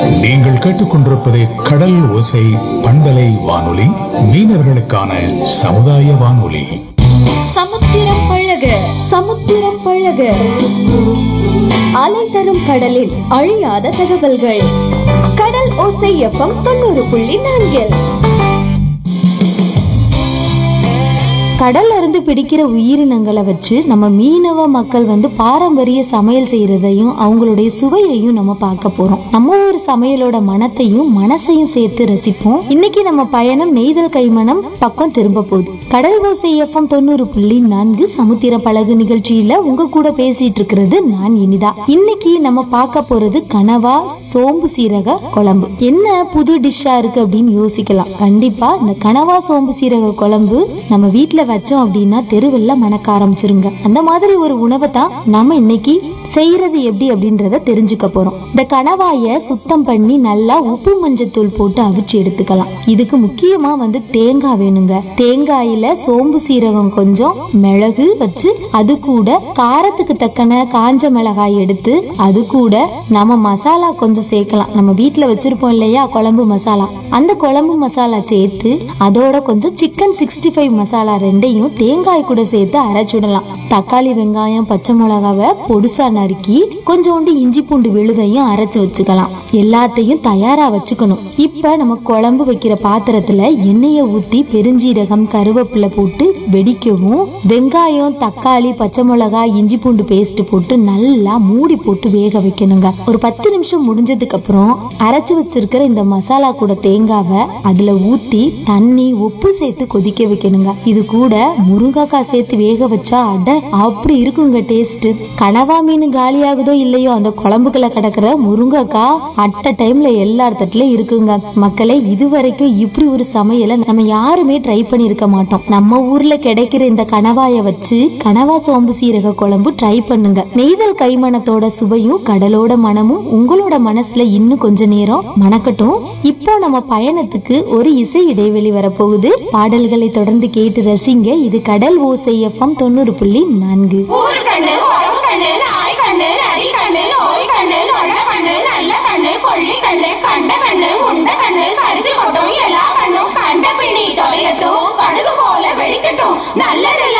நீங்கள் கேட்டுக்கொண்டிருப்பது கடல் ஓசை பண்பலை வானொலி மீனவர்களுக்கான சமுதாய வானொலி சமுத்திரம் பழக சமுத்திரம் பழக அலை தரும் கடலில் அழியாத தகவல்கள் கடல் ஓசை எஃப்எம் தொண்ணூறு புள்ளி நான்கில் கடல்ல இருந்து பிடிக்கிற உயிரினங்களை வச்சு நம்ம மீனவ மக்கள் வந்து பாரம்பரிய சமையல் செய்யறதையும் அவங்களுடைய சுவையையும் நம்ம பார்க்க போறோம் நம்ம ஒரு சமையலோட மனத்தையும் மனசையும் சேர்த்து ரசிப்போம் இன்னைக்கு நம்ம பயணம் நெய்தல் கைமணம் பக்கம் திரும்ப போகுது கடல் ஓசை எஃப்எம் தொண்ணூறு புள்ளி நான்கு சமுத்திர பழகு நிகழ்ச்சியில உங்க கூட பேசிட்டு இருக்கிறது நான் இனிதா இன்னைக்கு நம்ம பார்க்க போறது கனவா சோம்பு சீரக குழம்பு என்ன புது டிஷ்ஷா இருக்கு அப்படின்னு யோசிக்கலாம் கண்டிப்பா இந்த கனவா சோம்பு சீரக குழம்பு நம்ம வீட்ல வச்சோம் அப்படின்னா தெருவெல்லாம் மணக்க ஆரம்பிச்சிருங்க அந்த மாதிரி ஒரு உணவை தான் நம்ம இன்னைக்கு செய்யறது எப்படி அப்படின்றத தெரிஞ்சுக்க போறோம் இந்த கணவாய சுத்தம் பண்ணி நல்லா உப்பு மஞ்சத்தூள் போட்டு அவிச்சு எடுத்துக்கலாம் இதுக்கு முக்கியமா வந்து தேங்காய் வேணுங்க தேங்காயில சோம்பு சீரகம் கொஞ்சம் மிளகு வச்சு அது கூட காரத்துக்கு தக்கன காஞ்ச மிளகாய் எடுத்து அது கூட நம்ம மசாலா கொஞ்சம் சேர்க்கலாம் நம்ம வீட்ல வச்சிருப்போம் இல்லையா குழம்பு மசாலா அந்த குழம்பு மசாலா சேர்த்து அதோட கொஞ்சம் சிக்கன் சிக்ஸ்டி ஃபைவ் மசாலா ரெண்டையும் தேங்காய் கூட சேர்த்து அரைச்சுடலாம் தக்காளி வெங்காயம் பச்சை மிளகாவை பொடுசா நறுக்கி கொஞ்சோண்டு இஞ்சி பூண்டு விழுதையும் அரைச்சு வச்சுக்கலாம் எல்லாத்தையும் தயாரா வச்சுக்கணும் இப்ப நம்ம குழம்பு வைக்கிற பாத்திரத்துல எண்ணெயை ஊத்தி பெருஞ்சீரகம் கருவேப்பிலை போட்டு வெடிக்கவும் வெங்காயம் தக்காளி பச்சை மிளகாய் இஞ்சி பூண்டு பேஸ்ட் போட்டு நல்லா மூடி போட்டு வேக வைக்கணுங்க ஒரு பத்து நிமிஷம் முடிஞ்சதுக்கு அப்புறம் அரைச்சு வச்சிருக்கிற இந்த மசாலா கூட தேங்காவை அதுல ஊத்தி தண்ணி உப்பு சேர்த்து கொதிக்க வைக்கணுங்க இது கூட முருங்கைக்காய் சேர்த்து வேக வச்சா அட அப்படி இருக்குங்க டேஸ்ட் கனவா மீன் காலியாகுதோ இல்லையோ அந்த குழம்புக்குள்ள கிடக்குற முருங்கைக்காய் அட்ட டைம்ல எல்லா இடத்துலயும் இருக்குங்க மக்களே இது வரைக்கும் இப்படி ஒரு சமையலை நம்ம யாருமே ட்ரை பண்ணியிருக்க மாட்டோம் நம்ம ஊர்ல கிடைக்கிற இந்த கணவாய வச்சு கனவா சோம்பு சீரக குழம்பு ட்ரை பண்ணுங்க நெய்தல் கைமணத்தோட சுவையும் கடலோட மனமும் உங்களோட மனசுல இன்னும் கொஞ்ச நேரம் மணக்கட்டும் இப்போ நம்ம பயணத்துக்கு ஒரு இசை இடைவெளி வரப்போகுது பாடல்களை தொடர்ந்து கேட்டு ரசிங்க இது கடல் ஓசை எஃப்எம் தொண்ணூறு புள்ளி நான்கு ஊரு கண்ணு உறவு கண்ணு நாய் கண்ணு நரி கண்ணு நோய் கண்ணு நொல்ல கண்ணு நல்ல கண்ணு கொள்ளி கண்ணு கண்ட கண்ணு உண்ட கண்ணு கரிச்சு கொட்டும் எல்லா கண்ணும் கண்ட பிணி தொலையட்டும் கடுகு போல வெடிக்கட்டும் நல்லது